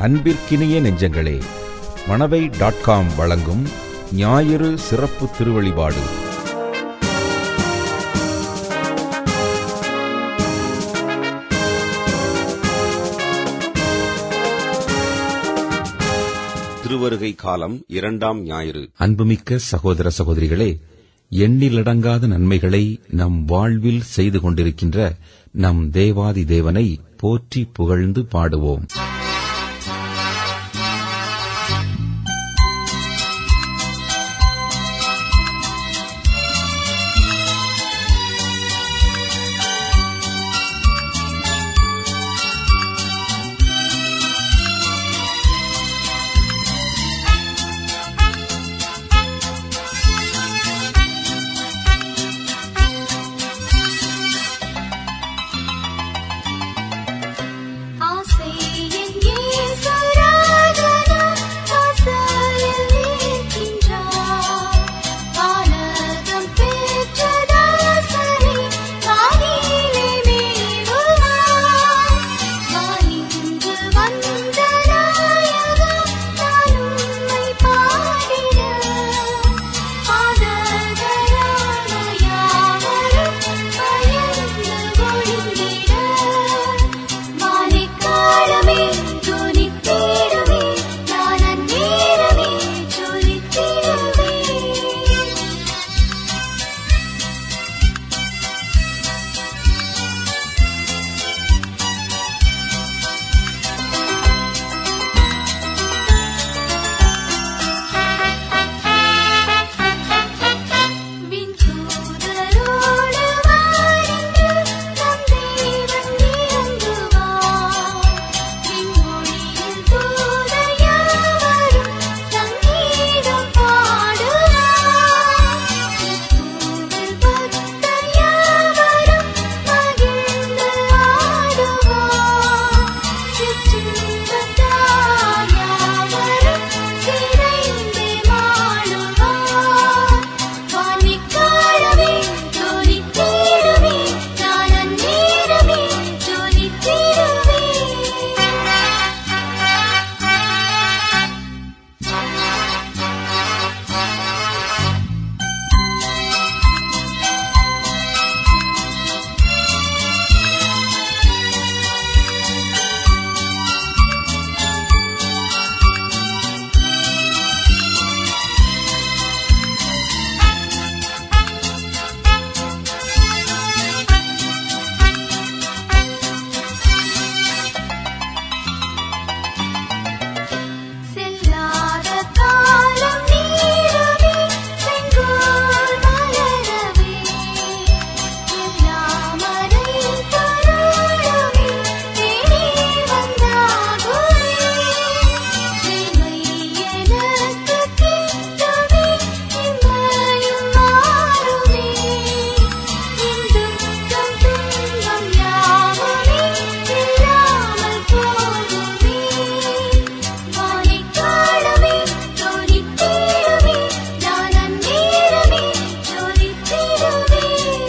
அன்பிற்கினிய நெஞ்சங்களே Manavai dot com வழங்கும் ஞாயிறு சிறப்பு திருவழிபாடு திருவருகை காலம் இரண்டாம் ஞாயிறு அன்புமிக்க சகோதர சகோதரிகளே எண்ணிலடங்காத நன்மைகளை நம் வாழ்வில் செய்து கொண்டிருக்கின்ற நம் தேவாதி தேவனை போற்றி புகழ்ந்து பாடுவோம் ஆசை எங்கே சராதனா ஆசையில் நீக்கின்றார் வானகம் பெற்றதாசரே வானிலே மேவுவார் வானின்று வந்த நாயகா நான் உம்மை பாடிட ஆதரவான யாவரும் பயந்து ஒழிந்திட மாலைக்காலமே துணித்திடுவே நான் அந்நேரமே ஜொலித்திடுவே விண்தூதரோடு வாரிந்து நம் தேவன் இறங்குவார் விண்மொழியில் தூதர் யாவரும் சங்கீதம் பாடுவார் இப்பூவில் பக்தர் யாவரும் மகிழ்ந்து ஆடுவார் சிற்றின்பத்தார் யாவரும் சிறைந்தே மாளுவார் வானிக்காலமே ஜொலித்திடுவே நான் அந்நேரமே ஜொலித்திடுவே செல்லாத காலம் நீரவே செங்கோல் மலரவே எல்லாமரை தருளவே தேடி வந்தாகுவே இமை எனக்கு கிட்டுவே இம்மையும் மாறுமே இந்துக்கம் துன்பம் யாவுமே இல்லாமல் போகுமே வானிக்காலமே ஜொலித்திடுவே நான் அந்நேரமே ஜொலித்திடுவே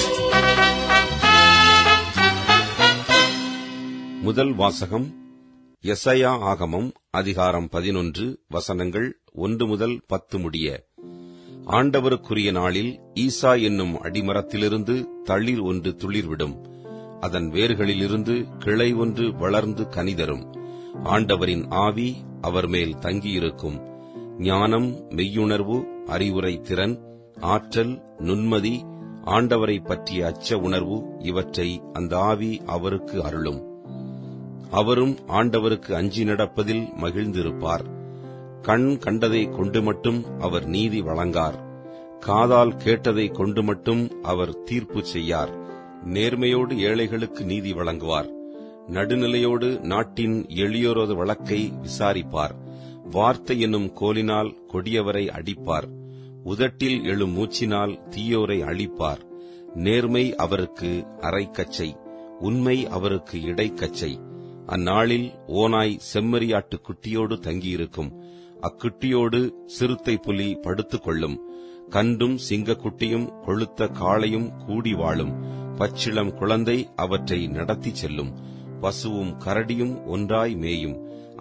முதல் வாசகம் எசையா ஆகமம் அதிகாரம் பதினொன்று வசனங்கள் ஒன்று முதல் பத்து முடிய ஆண்டவருக்குரிய நாளில் ஈசா என்னும் அடிமரத்திலிருந்து தளிர் ஒன்று துளிர்விடும் அதன் வேர்களிலிருந்து கிளை ஒன்று வளர்ந்து கனிதரும் ஆண்டவரின் ஆவி அவர் மேல் தங்கியிருக்கும் ஞானம் மெய்யுணர்வு அறிவுரை திறன் ஆற்றல் நுண்மதி ஆண்டவரை பற்றிய அச்ச உணர்வு இவற்றை அந்த ஆவி அவருக்கு அருளும் அவரும் ஆண்டவருக்கு அஞ்சி நடப்பதில் மகிழ்ந்திருப்பார் கண் கண்டதை கொண்டு மட்டும் அவர் நீதி வழங்கார் காதால் கேட்டதை கொண்டு மட்டும் அவர் தீர்ப்பு செய்யார் நேர்மையோடு ஏழைகளுக்கு நீதி வழங்குவார் நடுநிலையோடு நாட்டின் எளியோரது வழக்கை விசாரிப்பார் வார்த்தை என்னும் கோலினால் கொடியவரை அடிப்பார் உதட்டில் எழும் மூச்சினால் தீயோரை அழிப்பார் நேர்மை அவருக்கு அரைக்கச்சை உண்மை அவருக்கு இடைக்கச்சை அந்நாளில் ஓனாய் செம்மறியாட்டு குட்டியோடு தங்கியிருக்கும் அக்குட்டியோடு சிறுத்தை புலி படுத்துக் கொள்ளும் கன்றும் சிங்கக்குட்டியும் கொழுத்த காளையும் கூடி வாழும் பச்சிளம் குழந்தை அவற்றை நடத்திச் செல்லும் பசுவும் கரடியும் ஒன்றாய் மேயும்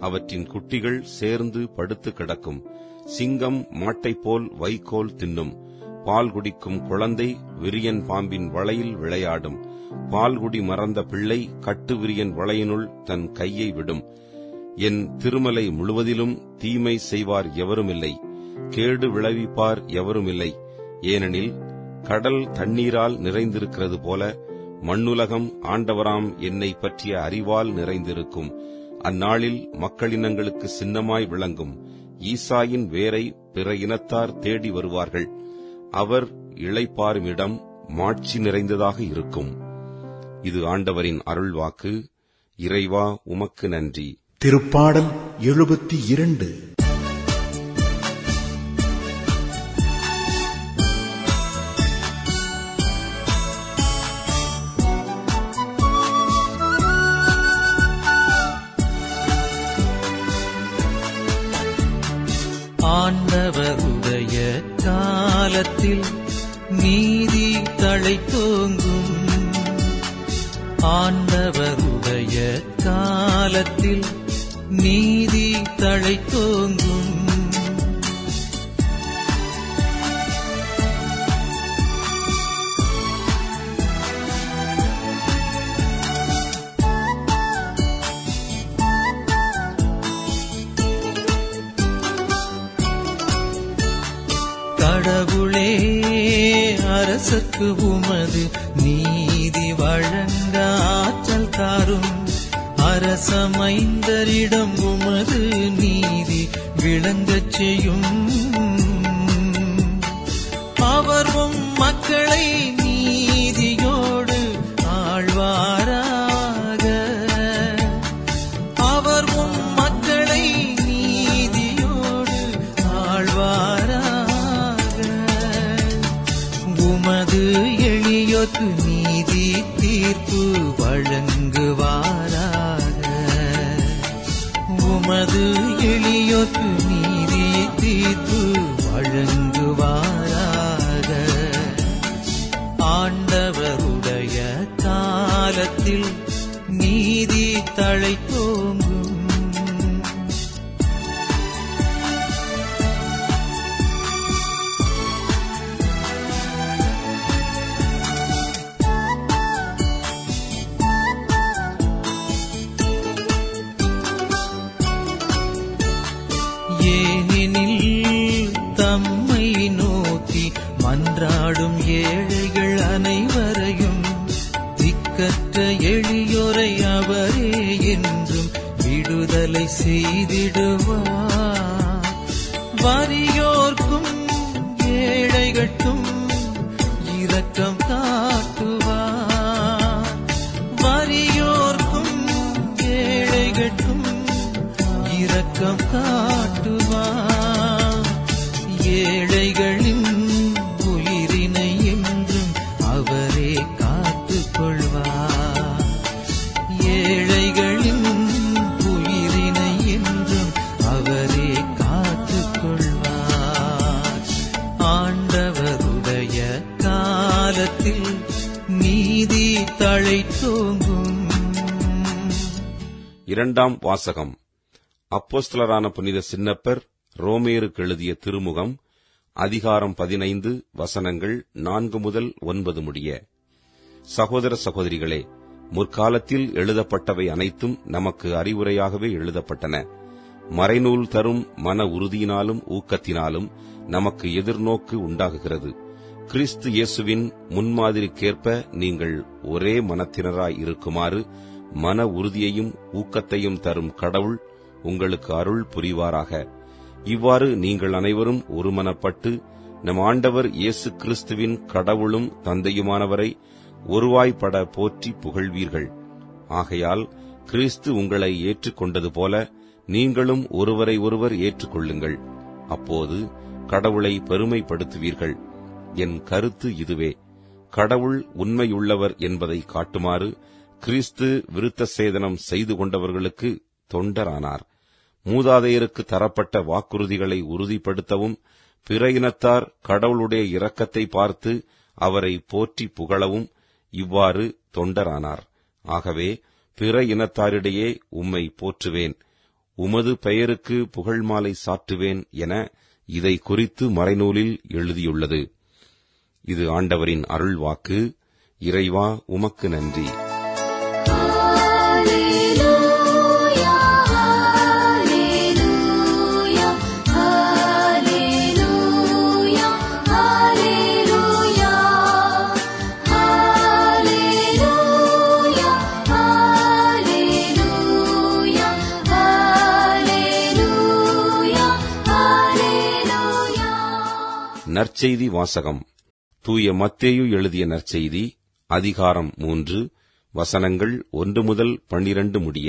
அவற்றின் குட்டிகள் சேர்ந்து படுத்து கிடக்கும் சிங்கம் மாட்டைப் போல் வைக்கோல் தின்னும் பால் குடிக்கும் குழந்தை விரியன் பாம்பின் வளையில் விளையாடும் பால்குடி மறந்த பிள்ளை கட்டு விரியன் வளையினுள் தன் கையை விடும் என் திருமலை முழுவதிலும் தீமை செய்வார் எவருமில்லை கேடு விளைவிப்பார் எவருமில்லை ஏனெனில் கடல் தண்ணீரால் நிறைந்திருக்கிறது போல மண்ணுலகம் ஆண்டவராம் என்னை பற்றிய அறிவால் நிறைந்திருக்கும் அந்நாளில் மக்களினங்களுக்கு சின்னமாய் விளங்கும் ஈசாயின் வேரை பிற இனத்தார் தேடி வருவார்கள் அவர் இளைப்பாறும் இடம் மாட்சி நிறைந்ததாக இருக்கும் இது ஆண்டவரின் அருள்வாக்கு இறைவா உமக்கு நன்றி திருப்பாடல் எழுபத்தி இரண்டு ஆண்டவருடைய காலத்தில் நீதி தழைத்தோங்கும் ஆண்டவருடைய காலத்தில் நீதி தழைத்தோங்கும் கடவுளே அரசுக்கு உமது நீதி வழங்க ஆற்றல் தாரும் அரசமைந்தரிடம் உமது நீதி விளங்கச் செய்யும் அவர் உம் மக்களை நீதியோடு ஆழ்வாராக அவர் உம் மக்களை நீதியோடு ஆழ்வாராக உமது எளியோர்க்கு நீதி தீர்ப்பு வழங்குவாராக உமது எளியோர்க்கு நீதி தீர்ப்பு வழங்குவாராக ஆண்டவருடைய காலத்தில் நீதி தழைத்தோங்கும் ஏனெனில் தம்மை நோக்கி மன்றாடும் ஏழைகள் அனைவரையும் திக்கற்ற எளியோரை அவரே என்றும் விடுதலை செய்திடுவார் வறியோர்க்கும் ஏழைகட்கும் இரக்கம் காட்டுவார் வறியோர்க்கும் ஏழைகட்கும் இரக்கம் காட்டுவார் ஏழைகளின் உயிரினை என்றும் அவரே காத்துக் கொள்வார் ஏழைகளின் உயிரினை என்றும் அவரே காத்துக் கொள்வார் ஆண்டவருடைய காலத்தில் நீதி தழைத்தோங்கும் இரண்டாம் வாசகம் அப்போஸ்தலரான புனித சின்னப்பர் ரோமேருக்கு எழுதிய திருமுகம் அதிகாரம் பதினைந்து வசனங்கள் நான்கு முதல் ஒன்பது முடிய சகோதர சகோதரிகளே முற்காலத்தில் எழுதப்பட்டவை அனைத்தும் நமக்கு அறிவுரையாகவே எழுதப்பட்டன மறைநூல் தரும் மன உறுதியினாலும் ஊக்கத்தினாலும் நமக்கு எதிர்நோக்கு உண்டாகுகிறது கிறிஸ்து இயேசுவின் முன்மாதிரிக்கேற்ப நீங்கள் ஒரே மனத்தினராய் இருக்குமாறு மன உறுதியையும் ஊக்கத்தையும் தரும் கடவுள் உங்களுக்கு அருள் புரிவாராக இவ்வாறு நீங்கள் அனைவரும் ஒருமனப்பட்டு நம் ஆண்டவர் இயேசு கிறிஸ்துவின் கடவுளும் தந்தையுமானவரை ஒருவாய்ப்பட போற்றி புகழ்வீர்கள் ஆகையால் கிறிஸ்து உங்களை ஏற்றுக்கொண்டது போல நீங்களும் ஒருவரை ஒருவர் ஏற்றுக்கொள்ளுங்கள் அப்போது கடவுளை பெருமைப்படுத்துவீர்கள் என் கருத்து இதுவே கடவுள் உண்மையுள்ளவர் என்பதை காட்டுமாறு கிறிஸ்து விருத்த சேதனம் செய்து கொண்டவர்களுக்கு தொண்டரானார் மூதாதையருக்கு தரப்பட்ட வாக்குறுதிகளை உறுதிப்படுத்தவும் பிற இனத்தார் கடவுளுடைய இரக்கத்தை பார்த்து அவரை போற்றி புகழவும் இவ்வாறு தொண்டரானார் ஆகவே பிற இனத்தாரிடையே உம்மை போற்றுவேன் உமது பெயருக்கு புகழ் மாலை சாற்றுவேன் என இதை குறித்து மறைநூலில் எழுதியுள்ளது இது ஆண்டவரின் அருள்வாக்கு இறைவா உமக்கு நன்றி Hallelujah, hallelujah, hallelujah, hallelujah, hallelujah, hallelujah, hallelujah, hallelujah. நற்செய்தி வாசகம் தூய மத்தேயு எழுதிய நற்செய்தி அதிகாரம் மூன்று வசனங்கள் ஒன்று முதல் பன்னிரண்டு முடிய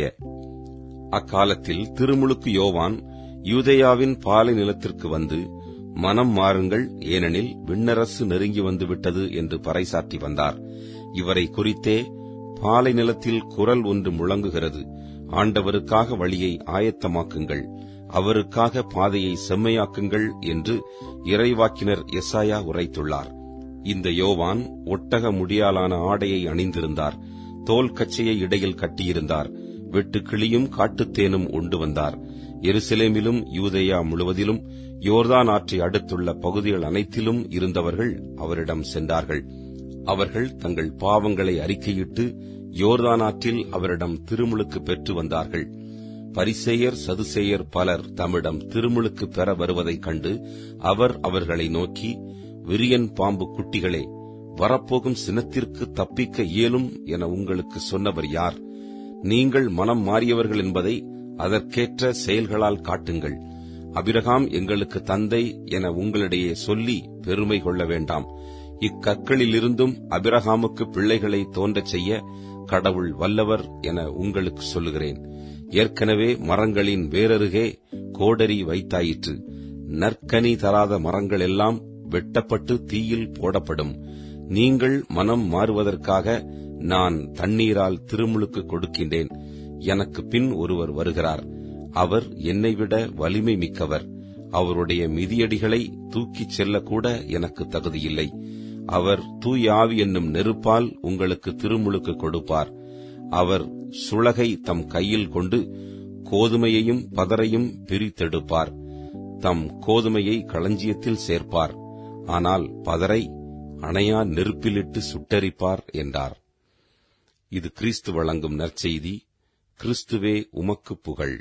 அக்காலத்தில் திருமுழுக்கு யோவான் யூதேயாவின் பாலை நிலத்திற்கு வந்து மனம் மாறுங்கள் ஏனெனில் விண்ணரசு நெருங்கி வந்து விட்டது என்று பறைசாற்றி வந்தார் இவரை குறித்தே பாலை நிலத்தில் குரல் ஒன்று முழங்குகிறது ஆண்டவருக்காக வழியை ஆயத்தமாக்குங்கள் அவருக்காக பாதையை செம்மையாக்குங்கள் என்று இறைவாக்கினர் எசாயா உரைத்துள்ளார் இந்த யோவான் ஒட்டக முடியாலான ஆடையை அணிந்திருந்தார் தோல் கச்சையை இடையில் கட்டியிருந்தார் வெட்டுக்கிளியும் காட்டுத்தேனும் உண்டு வந்தார் எருசலேமிலும் யூதேயா முழுவதிலும் யோர்தான் ஆற்றை அடுத்துள்ள பகுதிகள் அனைத்திலும் இருந்தவர்கள் அவரிடம் சென்றார்கள் அவர்கள் தங்கள் பாவங்களை அறிக்கையிட்டு யோர்தான் ஆற்றில் அவரிடம் திருமுழுக்கு பெற்று வந்தார்கள் பரிசேயர் சதுசேயர் பலர் தம்மிடம் திருமுழுக்கு பெற வருவதைக் கண்டு அவர் அவர்களை நோக்கி விரியன் பாம்பு குட்டிகளே வரப்போகும் சினத்திற்கு தப்பிக்க இயலும் என உங்களுக்கு சொன்னவர் யார் நீங்கள் மனம் மாறியவர்கள் என்பதை அதற்கேற்ற செயல்களால் காட்டுங்கள் அபிரகாம் எங்களுக்கு தந்தை என உங்களிடையே சொல்லி பெருமை கொள்ள வேண்டாம் இக்கற்களிலிருந்தும் அபிரகாமுக்கு பிள்ளைகளை தோன்றச் செய்ய கடவுள் வல்லவர் என உங்களுக்கு சொல்லுகிறேன் ஏற்கனவே மரங்களின் வேரருகே கோடரி வைத்தாயிற்று நற்கனி தராத மரங்கள் எல்லாம் வெட்டப்பட்டு தீயில் போடப்படும் நீங்கள் மனம் மாறுவதற்காக நான் தண்ணீரால் திருமுழுக்கு கொடுக்கின்றேன் எனக்கு பின் ஒருவர் வருகிறார் அவர் என்னை விட வலிமை மிக்கவர் அவருடைய மிதியடிகளை தூக்கிச் செல்லக்கூட எனக்கு தகுதியில்லை அவர் தூய ஆவி என்னும் நெருப்பால் உங்களுக்கு திருமுழுக்கு கொடுப்பார் அவர் சுளகை தம் கையில் கொண்டு கோதுமையையும் பதரையும் பிரித்தெடுப்பார் தம் கோதுமையை களஞ்சியத்தில் சேர்ப்பார் ஆனால் பதரை அணையா நெருப்பிலிட்டு சுட்டரிப்பார் என்றார் இது கிறிஸ்து வழங்கும் நற்செய்தி கிறிஸ்துவே உமக்கு புகழ்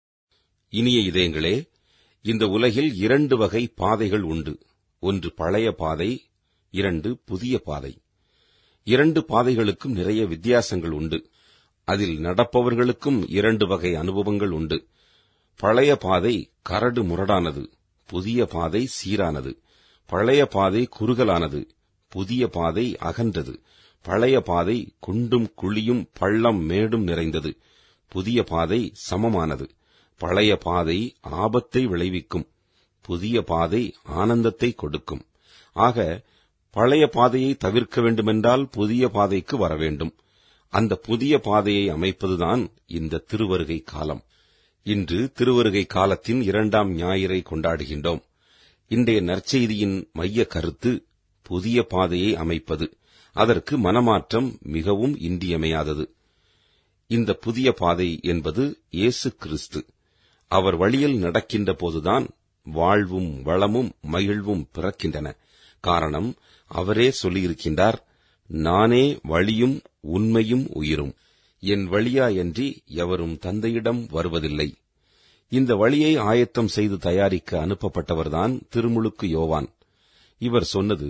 இனிய இதயங்களே இந்த உலகில் இரண்டு வகை பாதைகள் உண்டு ஒன்று பழைய பாதை இரண்டு புதிய பாதை இரண்டு பாதைகளுக்கும் நிறைய வித்தியாசங்கள் உண்டு அதில் நடப்பவர்களுக்கும் இரண்டு வகை அனுபவங்கள் உண்டு பழைய பாதை கரடு முரடானது புதிய பாதை சீரானது பழைய பாதை குறுகலானது புதிய பாதை அகன்றது பழைய பாதை குண்டும் குழியும் பள்ளம் மேடும் நிறைந்தது புதிய பாதை சமமானது பழைய பாதை ஆபத்தை விளைவிக்கும் புதிய பாதை ஆனந்தத்தை கொடுக்கும் ஆக பழைய பாதையை தவிர்க்க வேண்டுமென்றால் புதிய பாதைக்கு வர வேண்டும் அந்த புதிய பாதையை அமைப்பதுதான் இந்த திருவருகை காலம் இன்று திருவருகை காலத்தின் இரண்டாம் ஞாயிறை கொண்டாடுகின்றோம் இன்றைய நற்செய்தியின் மைய கருத்து புதிய பாதையை அமைப்பது அதற்கு மனமாற்றம் மிகவும் இன்றியமையாதது இந்த புதிய பாதை என்பது இயேசு கிறிஸ்து அவர் வழியில் நடக்கின்ற போதுதான் வாழ்வும் வளமும் மகிழ்வும் பிறக்கின்றன காரணம் அவரே சொல்லியிருக்கின்றார் நானே வழியும் உண்மையும் உயிரும் என் வழியாயன்றி எவரும் தந்தையிடம் வருவதில்லை இந்த வழியை ஆயத்தம் செய்து தயாரிக்க அனுப்பப்பட்டவர்தான் திருமுழுக்கு யோவான் இவர் சொன்னது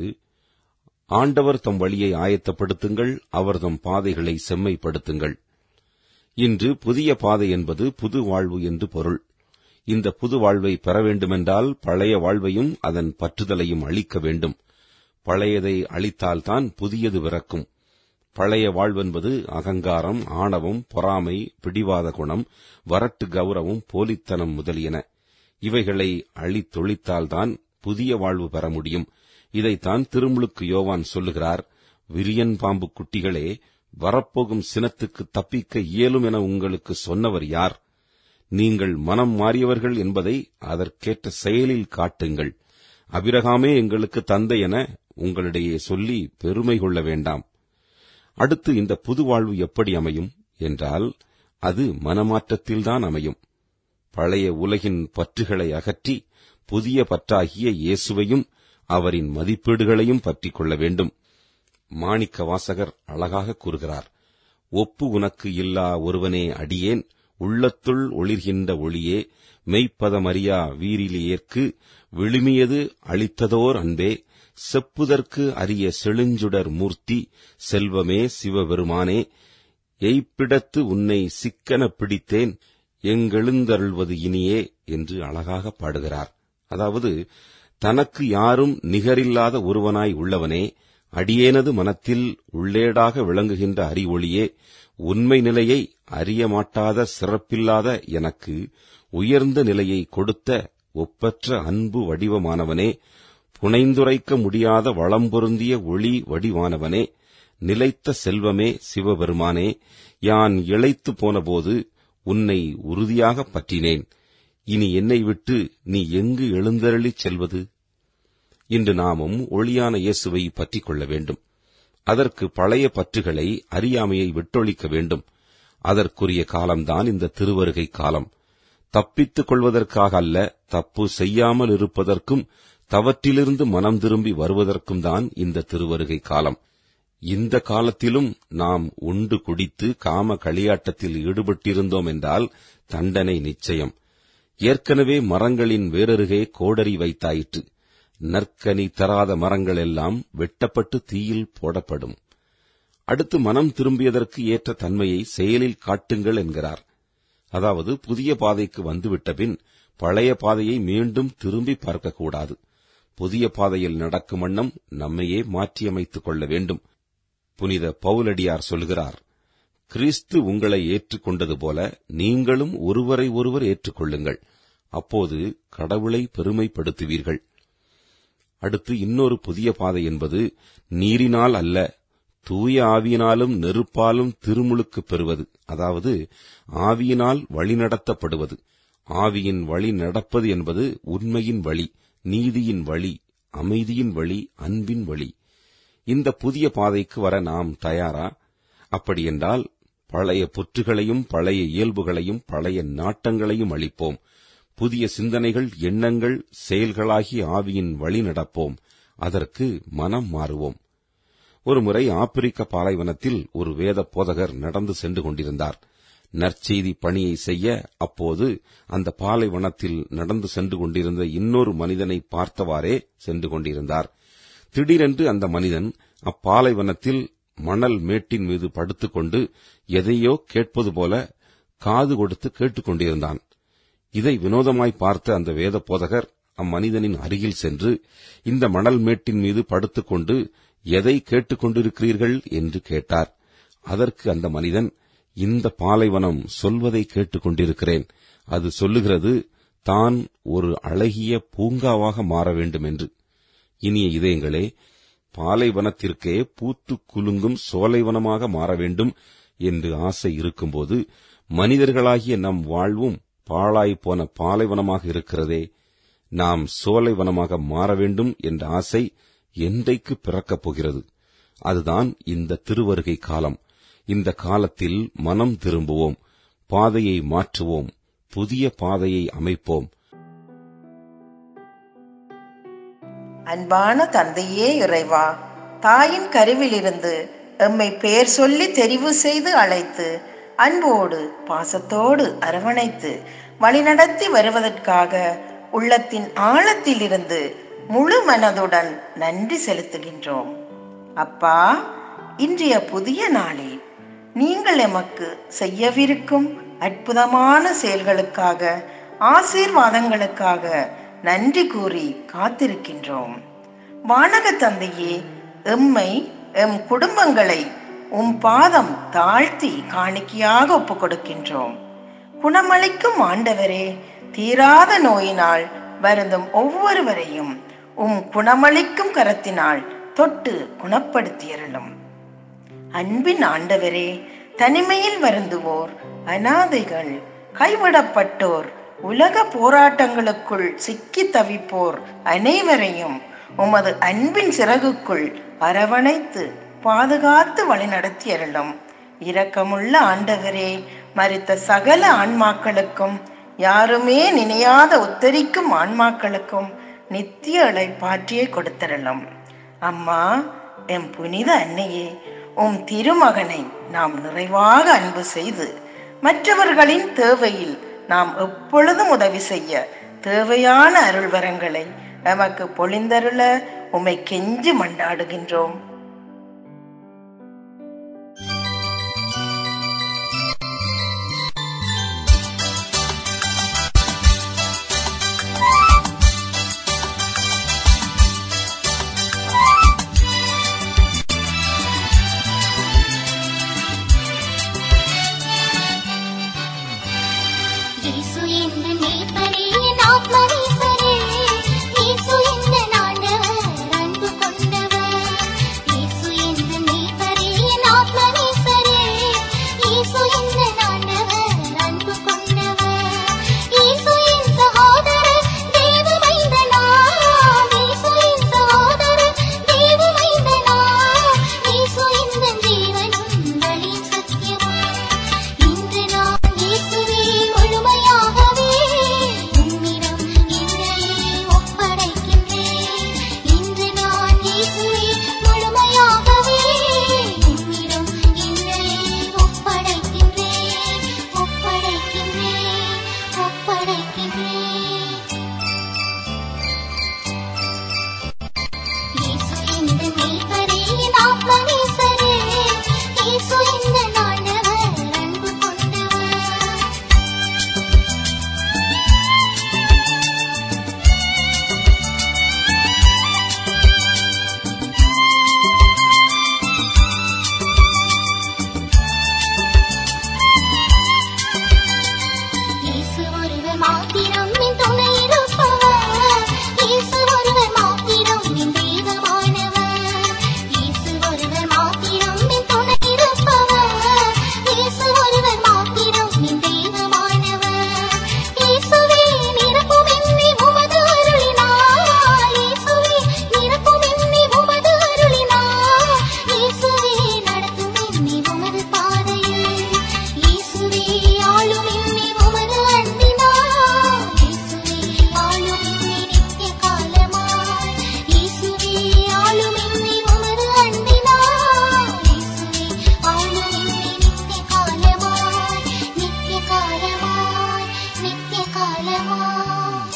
ஆண்டவர் தம் வழியை ஆயத்தப்படுத்துங்கள் அவர் தம் பாதைகளை செம்மைப்படுத்துங்கள் இன்று புதிய பாதை என்பது புது வாழ்வு என்று பொருள் இந்த புது வாழ்வை பெற வேண்டுமென்றால் பழைய வாழ்வையும் அதன் பற்றுதலையும் அழிக்க வேண்டும் பழையதை அழித்தால்தான் புதியது பிறக்கும் பழைய வாழ்வென்பது அகங்காரம் ஆணவம் பொறாமை பிடிவாத குணம் வரட்டு கௌரவம் போலித்தனம் முதலியன இவைகளை அழித்தொழித்தால்தான் புதிய வாழ்வு பெற முடியும் இதைத்தான் திருமுழுக்கு யோவான் சொல்லுகிறார் விரியன் பாம்பு குட்டிகளே வரப்போகும் சினத்துக்கு தப்பிக்க இயலும் என உங்களுக்கு சொன்னவர் யார் நீங்கள் மனம் மாறியவர்கள் என்பதை அதற்கேற்ற செயலில் காட்டுங்கள் அபிரகாமே எங்களுக்கு தந்தை என உங்களிடையே சொல்லி பெருமை கொள்ள வேண்டாம் அடுத்து இந்த புது வாழ்வு எப்படி அமையும் என்றால் அது மனமாற்றத்தில்தான் அமையும் பழைய உலகின் பற்றுகளை அகற்றி புதிய பற்றாகிய இயேசுவையும் அவரின் மதிப்பீடுகளையும் பற்றிக் கொள்ள வேண்டும் மாணிக்க வாசகர் அழகாக கூறுகிறார் ஒப்பு உனக்கு இல்லா ஒருவனே அடியேன் உள்ளத்துள் ஒளிர்கின்ற ஒளியே மெய்ப்பதமறியா வீரிலியேற்கு விழுமியது அளித்ததோர் அன்பே செப்புதற்கு அரிய செழுஞ்சுடர் மூர்த்தி செல்வமே சிவபெருமானே எய்ப்பிடத்து உன்னை சிக்கன பிடித்தேன் எங்கெழுந்தருள்வது இனியே என்று அழகாக பாடுகிறார் அதாவது தனக்கு யாரும் நிகரில்லாத ஒருவனாய் உள்ளவனே அடியேனது மனத்தில் உள்ளேடாக விளங்குகின்ற அறிவொளியே உண்மை நிலையை அறிய மாட்டாத சிறப்பில்லாத எனக்கு உயர்ந்த நிலையை கொடுத்த ஒப்பற்ற அன்பு வடிவமானவனே புனைந்துரைக்க முடியாத வளம் பொருந்திய ஒளி வடிவானவனே நிலைத்த செல்வமே சிவபெருமானே யான் இழைத்து போனபோது உன்னை உறுதியாகப் பற்றினேன் இனி என்னை விட்டு நீ எங்கு எழுந்தருளிச் செல்வது இன்று நாமும் ஒளியான இயேசுவை பற்றிக் கொள்ள வேண்டும் அதற்கு பழைய பற்றுகளை அறியாமையை விட்டொழிக்க வேண்டும் அதற்குரிய காலம்தான் இந்த திருவருகை காலம் தப்பித்துக் கொள்வதற்காக அல்ல தப்பு செய்யாமல் இருப்பதற்கும் தவற்றிலிருந்து மனம் திரும்பி வருவதற்கும் தான் இந்த திருவருகை காலம் இந்த காலத்திலும் நாம் உண்டு குடித்து காம களியாட்டத்தில் ஈடுபட்டிருந்தோம் என்றால் தண்டனை நிச்சயம் ஏற்கனவே மரங்களின் வேரருகே கோடரி வைத்தாயிற்று நற்கனி தராத மரங்கள் எல்லாம் வெட்டப்பட்டு தீயில் போடப்படும் அடுத்து மனம் திரும்பியதற்கு ஏற்ற தன்மையை செயலில் காட்டுங்கள் என்கிறார் அதாவது புதிய பாதைக்கு வந்துவிட்ட பின் பழைய பாதையை மீண்டும் திரும்பி பார்க்கக்கூடாது புதிய பாதையில் நடக்கும் வண்ணம் நம்மையே மாற்றியமைத்துக் கொள்ள வேண்டும் புனித பவுலடியார் சொல்கிறார் கிறிஸ்து உங்களை ஏற்றுக்கொண்டது போல நீங்களும் ஒருவரை ஒருவர் ஏற்றுக்கொள்ளுங்கள் அப்போது கடவுளை பெருமைப்படுத்துவீர்கள் அடுத்து இன்னொரு புதிய பாதை என்பது நீரினால் அல்ல தூய ஆவியினாலும் நெருப்பாலும் திருமுழுக்கு பெறுவது அதாவது ஆவியினால் வழிநடத்தப்படுவது ஆவியின் வழி நடப்பது என்பது உண்மையின் வழி நீதியின் வழி அமைதியின் வழி அன்பின் வழி இந்த புதிய பாதைக்கு வர நாம் தயாரா அப்படியென்றால் பழைய புற்றுகளையும் பழைய இயல்புகளையும் பழைய நாட்டங்களையும் அளிப்போம் புதிய சிந்தனைகள் எண்ணங்கள் செயல்களாகி ஆவியின் வழி நடப்போம் அதற்கு மனம் மாறுவோம் ஒருமுறை ஆப்பிரிக்க பாலைவனத்தில் ஒரு வேத போதகர் நடந்து சென்று கொண்டிருந்தார் நற்செய்தி பணியை செய்ய அப்போது அந்த பாலைவனத்தில் நடந்து சென்று கொண்டிருந்த இன்னொரு மனிதனை பார்த்தவாறே சென்று கொண்டிருந்தார் திடீரென்று அந்த மனிதன் அப்பாலைவனத்தில் மணல் மேட்டின் மீது படுத்துக்கொண்டு எதையோ கேட்பது போல காது கொடுத்து கேட்டுக்கொண்டிருந்தான் இதை வினோதமாய் பார்த்த அந்த வேத போதகர் அம்மனிதனின் அருகில் சென்று இந்த மணல் மேட்டின் மீது படுத்துக்கொண்டு எதை கேட்டுக் கொண்டிருக்கிறீர்கள் என்று கேட்டார் அதற்கு அந்த மனிதன் இந்த பாலைவனம் சொல்வதை கேட்டுக் கொண்டிருக்கிறேன் அது சொல்லுகிறது தான் ஒரு அழகிய பூங்காவாக மாற வேண்டும் என்று இனிய இதயங்களே பாலைவனத்திற்கே பூத்து குலுங்கும் சோலைவனமாக மாற வேண்டும் என்று ஆசை இருக்கும்போது மனிதர்களாகிய நம் வாழ்வும் பாழாய் போன பாலைவனமாக இருக்கிறதே நாம் சோலைவனமாக மாற வேண்டும் என்ற ஆசை என்றைக்கு பிறக்கப் போகிறது அதுதான் இந்த திருவருகை காலம் இந்த காலத்தில் மனம் திரும்புவோம் பாதையை மாற்றுவோம் புதிய பாதையை அமைப்போம் அன்பான தந்தையே இறைவா தாயின் கருவிலிருந்து எம்மை பெயர் சொல்லி தெரிவு செய்து அழைத்து அன்போடு பாசத்தோடு அரவணைத்து வழிநடத்தி வருவதற்காக உள்ளத்தின் ஆழத்திலிருந்து முழு மனதுடன் நன்றி செலுத்துகின்றோம் அப்பா இன்றைய புதிய நாளில் நீங்கள் எமக்கு செய்யவிருக்கும் அற்புதமான செயல்களுக்காக ஆசீர்வாதங்களுக்காக நன்றி கூறி காத்திருக்கின்றோம் வானக தந்தையே எம்மை எம் குடும்பங்களை உம் பாதம் தாழ்த்தி காணிக்கையாக ஒப்புக் கொடுக்கின்றோம் குணமளிக்கும் ஆண்டவரே தீராத நோயினால் வருந்தும் ஒவ்வொருவரையும் உம் குணமளிக்கும் கரத்தினால் தொட்டு குணப்படுத்தியறலும் அன்பின் ஆண்டவரே தனிமையில் வருந்துவோர் அனாதைகள் கைவிடப்பட்டோர் உலக போராட்டங்களுக்குள் சிக்கி தவிப்போர் அனைவரையும் உமது அன்பின் சிறகுக்குள் அரவணைத்து பாதுகாத்து வழிநடத்தி அருளும் இரக்கமுள்ள ஆண்டவரே மறித்த சகல ஆன்மாக்களுக்கும் யாருமே நினையாத உத்தரிக்கும் ஆன்மாக்களுக்கும் நித்திய இளைப்பாற்றியை கொடுத்தரலாம் அம்மா எம் புனித அன்னையே உம் திருமகனை நாம் நிறைவாக அன்பு செய்து மற்றவர்களின் தேவையில் நாம் எப்பொழுதும் உதவி செய்ய தேவையான அருள்வரங்களை எமக்கு பொழிந்தருள உமை கெஞ்சி மண்டாடுகின்றோம் இயேசு என்ற நேசரே, என் ஆத்மநேசரே. இயேசு என்ற ஆண்டவர், அன்பு கொண்டவர். இயேசு என்ற நேசரே, என் ஆத்மநேசரே. இயேசு என்ற ஆண்டவர், அன்பு கொண்டவர். இயேசு என் சகோதரர், தேவ மைந்தனாம். இயேசு என் சகோதரர், தேவ மைந்தனாம். இயேசு எந்தன் ஜீவனும், வழியும் சத்தியமும். இன்று நான் இயேசுவே முழுமையாகவே உம்மிடம் என்னையே ஒப்படைக்கின்றேன். இன்று நான் இயேசுவே முழுமையாகவே உம்மிடம் என்னையே ஒப்படைக்கின்றேன். ஒப்படைக்கின்றேன். ஒப்படைக்கின்றேன். இயேசு இந்த மேய்ப்பரே, என் ஆத்மநேசரே. இயேசு இந்த ஆண்டவர், அன்பு கொண்டவர். இயேசு ஒருவர் மாத்திரம் என் துணை இருப்பவர். இயேசு ஒருவர் மாத்திரம் என் தெய்வமானவர். இயேசு ஒருவர் மாத்திரம் என் துணை இருப்பவர். இயேசு ஒருவர் மாத்திரம் என் தெய்வமானவர். இயேசுவே நிரப்பும் என்னை உமது அருளினால். இயேசுவே நிரப்பும் என்னை உமது அருளினால். இயேசுவே நடத்தும் என்னை உமது பாதையில். இயேசுவே ஆளும் என்னை உமது அன்பினால். இயேசுவே ஆளும் என்னை நித்திய காலமாய். இயேசுவே ஆளும் என்னை உமது அன்பினால். இயேசுவே ஆளும் என்னை நித்திய காலமாய். நித்திய காலமாய். நித்திய காலமாய்.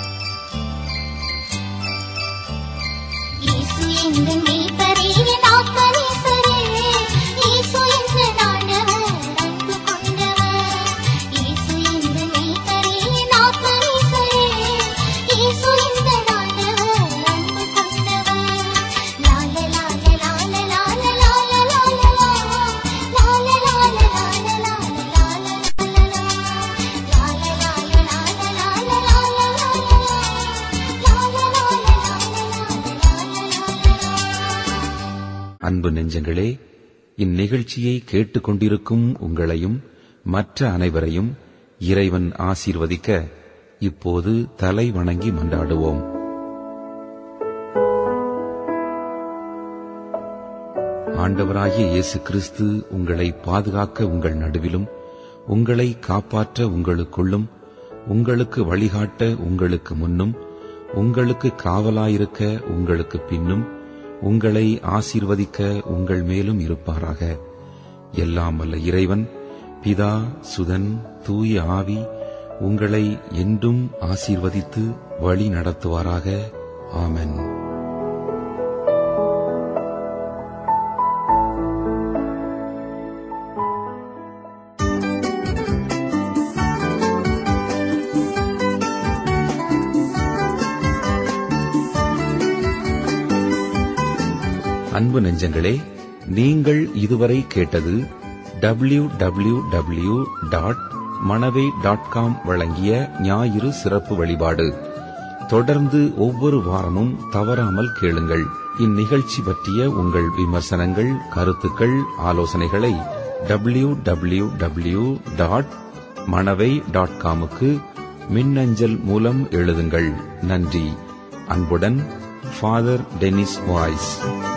இயேசு எந்த மேய்ப்பரே, என் ஆத்மநேசரே. இயேசு எந்த ஆண்டவர், அன்பு கொண்டவர். இயேசு எந்த மேய்ப்பரே, என் ஆத்மநேசரே. இயேசு எந்த ஆண்டவர், அன்பு கொண்டவர். லால லால லால லால லால லால லா. லால லால லால லால லால லால லா. லால லால லால லால லால லால லா. லால லால லால லால லால அன்பு நெஞ்சங்களே இந்நிகழ்ச்சியை கேட்டுக்கொண்டிருக்கும் உங்களையும் மற்ற அனைவரையும் இறைவன் ஆசீர்வதிக்க இப்போது தலை வணங்கி மன்றாடுவோம் ஆண்டவராகிய இயேசு கிறிஸ்து உங்களை பாதுகாக்க உங்கள் நடுவிலும் உங்களை காப்பாற்ற உங்களுக்குள்ளும் உங்களுக்கு வழிகாட்ட உங்களுக்கு முன்னும் உங்களுக்கு காவலாயிருக்க உங்களுக்கு பின்னும் உங்களை ஆசீர்வதிக்க உங்கள் மேலும் இருப்பாராக எல்லாம் வல்ல இறைவன் பிதா சுதன் தூய ஆவி உங்களை என்றும் ஆசீர்வதித்து வழி நடத்துவாராக ஆமென் அன்பு நெஞ்சங்களே நீங்கள் இதுவரை கேட்டது W W W dot Manavai dot com வழங்கிய ஞாயிறு சிறப்பு வழிபாடு தொடர்ந்து ஒவ்வொரு வாரமும் தவறாமல் கேளுங்கள் இந்நிகழ்ச்சி பற்றிய உங்கள் விமர்சனங்கள் கருத்துக்கள் ஆலோசனைகளை W W W dot Manavai dot காமுக்கு மின்னஞ்சல் மூலம் எழுதுங்கள் நன்றி அன்புடன் ஃபாதர் டெனிஸ் வாய்ஸ்